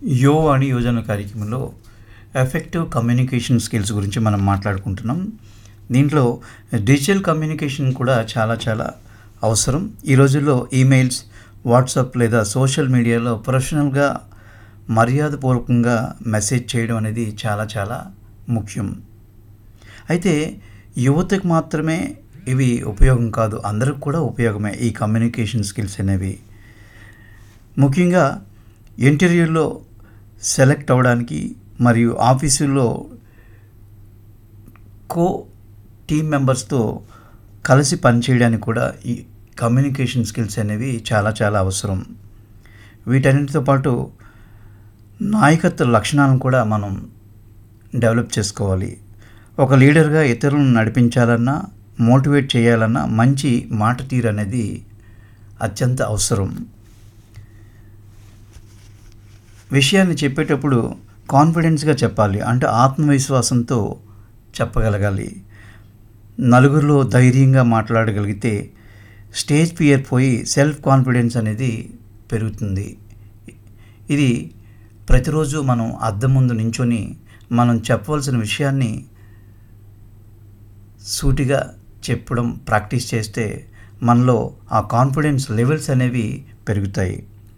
యో అని యోజన కార్యక్రమంలో ఎఫెక్టివ్ కమ్యూనికేషన్ స్కిల్స్ గురించి మనం మాట్లాడుకుంటున్నాం దీంట్లో డిజిటల్ కమ్యూనికేషన్ కూడా చాలా చాలా అవసరం ఈ రోజుల్లో ఈమెయిల్స్ వాట్సాప్ లేదా సోషల్ మీడియాలో ప్రొఫెషనల్గా మర్యాదపూర్వకంగా మెసేజ్ చేయడం అనేది చాలా చాలా ముఖ్యం అయితే యువతకు మాత్రమే ఇవి ఉపయోగం కాదు అందరికి కూడా ఉపయోగమే ఈ కమ్యూనికేషన్ స్కిల్స్ అనేవి ముఖ్యంగా ఇంటర్వ్యూలో సెలెక్ట్ అవ్వడానికి మరియు ఆఫీసుల్లో కో టీమ్ మెంబర్స్తో కలిసి పనిచేయడానికి కూడా ఈ కమ్యూనికేషన్ స్కిల్స్ అనేవి చాలా చాలా అవసరం వీటన్నిటితో పాటు నాయకత్వ లక్షణాలను కూడా మనం డెవలప్ చేసుకోవాలి ఒక లీడర్గా ఇతరులను నడిపించాలన్నా మోటివేట్ చేయాలన్నా మంచి మాట తీరు అనేది అత్యంత అవసరం విషయాన్ని చెప్పేటప్పుడు కాన్ఫిడెన్స్గా చెప్పాలి అంటే ఆత్మవిశ్వాసంతో చెప్పగలగాలి నలుగురిలో ధైర్యంగా మాట్లాడగలిగితే స్టేజ్ ఫియర్ పోయి సెల్ఫ్ కాన్ఫిడెన్స్ అనేది పెరుగుతుంది ఇది ప్రతిరోజు మనం అద్దం ముందు నించొని మనం చెప్పవలసిన విషయాన్ని సూటిగా చెప్పడం ప్రాక్టీస్ చేస్తే మనలో ఆ కాన్ఫిడెన్స్ లెవెల్స్ అనేవి పెరుగుతాయి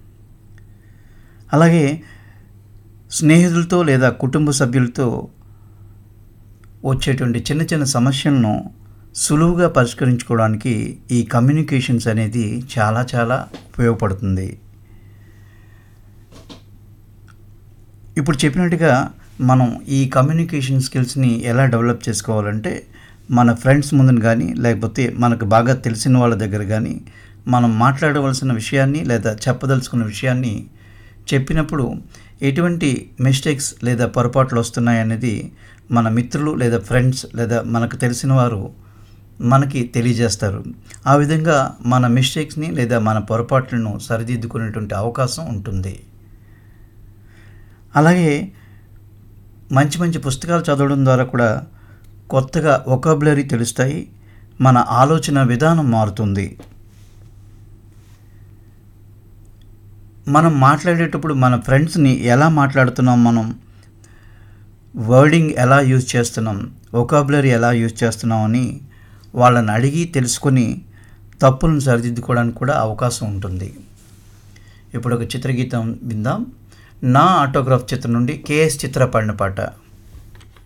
అలాగే స్నేహితులతో లేదా కుటుంబ సభ్యులతో వచ్చేటువంటి చిన్న చిన్న సమస్యలను సులువుగా పరిష్కరించుకోవడానికి ఈ కమ్యూనికేషన్స్ అనేది చాలా చాలా ఉపయోగపడుతుంది ఇప్పుడు చెప్పినట్టుగా మనం ఈ కమ్యూనికేషన్ స్కిల్స్ని ఎలా డెవలప్ చేసుకోవాలంటే మన ఫ్రెండ్స్ ముందున కానీ లేకపోతే మనకు బాగా తెలిసిన వాళ్ళ దగ్గర కానీ మనం మాట్లాడవలసిన విషయాన్ని లేదా చెప్పదలుచుకున్న విషయాన్ని చెప్పినప్పుడు ఎటువంటి మిస్టేక్స్ లేదా పొరపాట్లు వస్తున్నాయనేది మన మిత్రులు లేదా ఫ్రెండ్స్ లేదా మనకు తెలిసిన వారు మనకి తెలియజేస్తారు ఆ విధంగా మన మిస్టేక్స్ని లేదా మన పొరపాట్లను సరిదిద్దుకునేటువంటి అవకాశం ఉంటుంది అలాగే మంచి మంచి పుస్తకాలు చదవడం ద్వారా కూడా కొత్తగా ఒకాబులరీ తెలుస్తాయి మన ఆలోచన విధానం మారుతుంది మనం మాట్లాడేటప్పుడు మన ఫ్రెండ్స్ని ఎలా మాట్లాడుతున్నాం మనం వర్డింగ్ ఎలా యూజ్ చేస్తున్నాం ఒకాబులరీ ఎలా యూజ్ చేస్తున్నాం అని వాళ్ళని అడిగి తెలుసుకొని తప్పులను సరిదిద్దుకోవడానికి కూడా అవకాశం ఉంటుంది ఇప్పుడు ఒక చిత్రగీతం విందాం నా ఆటోగ్రాఫ్ చిత్రం నుండి కేఎస్ చిత్ర పాడిన పాట